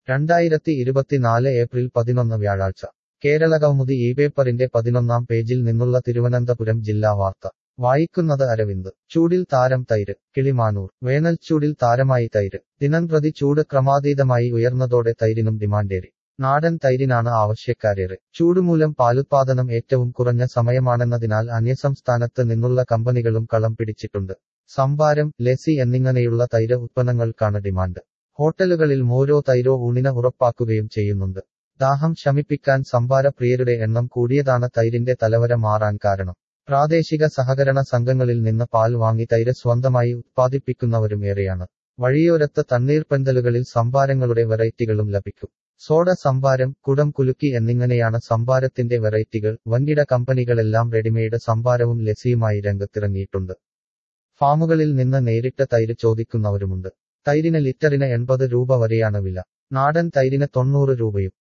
രണ്ടായിരത്തി ഇരുപത്തിനാല് ഏപ്രിൽ പതിനൊന്ന് വ്യാഴാഴ്ച കേരള കൗമുദി ഈ പേപ്പറിന്റെ പതിനൊന്നാം പേജിൽ നിന്നുള്ള തിരുവനന്തപുരം ജില്ലാ വാർത്ത വായിക്കുന്നത് അരവിന്ദ് ചൂടിൽ താരം തൈര് കിളിമാനൂർ വേനൽച്ചൂടിൽ താരമായി തൈര് ദിനംപ്രതി ചൂട് ക്രമാതീതമായി ഉയർന്നതോടെ തൈരിനും ഡിമാൻഡേറി നാടൻ തൈരിനാണ് ആവശ്യക്കാരേറെ ചൂടുമൂലം പാലുത്പാദനം ഏറ്റവും കുറഞ്ഞ സമയമാണെന്നതിനാൽ അന്യസംസ്ഥാനത്ത് നിന്നുള്ള കമ്പനികളും കളം പിടിച്ചിട്ടുണ്ട് സംഭാരം ലസ്സി എന്നിങ്ങനെയുള്ള തൈര് ഉത്പന്നങ്ങൾക്കാണ് ഡിമാൻഡ് ഹോട്ടലുകളിൽ മോരോ തൈരോ ഊണിന് ഉറപ്പാക്കുകയും ചെയ്യുന്നുണ്ട് ദാഹം ശമിപ്പിക്കാൻ സംഭാര പ്രിയരുടെ എണ്ണം കൂടിയതാണ് തൈരിന്റെ തലവര മാറാൻ കാരണം പ്രാദേശിക സഹകരണ സംഘങ്ങളിൽ നിന്ന് പാൽ വാങ്ങി തൈര് സ്വന്തമായി ഉത്പാദിപ്പിക്കുന്നവരും ഏറെയാണ് വഴിയോരത്ത് തണ്ണീർപ്പന്തലുകളിൽ സംഭാരങ്ങളുടെ വെറൈറ്റികളും ലഭിക്കും സോഡ സംഭാരം കുടം കുലുക്കി എന്നിങ്ങനെയാണ് സംഭാരത്തിന്റെ വെറൈറ്റികൾ വൻകിട കമ്പനികളെല്ലാം റെഡിമെയ്ഡ് സംഭാരവും ലസ്സിയുമായി രംഗത്തിറങ്ങിയിട്ടുണ്ട് ഫാമുകളിൽ നിന്ന് നേരിട്ട് തൈര് ചോദിക്കുന്നവരുമുണ്ട് തൈരിന് ലിറ്ററിന് എൺപത് രൂപ വരെയാണ് വില നാടൻ തൈരിന് തൊണ്ണൂറ് രൂപയും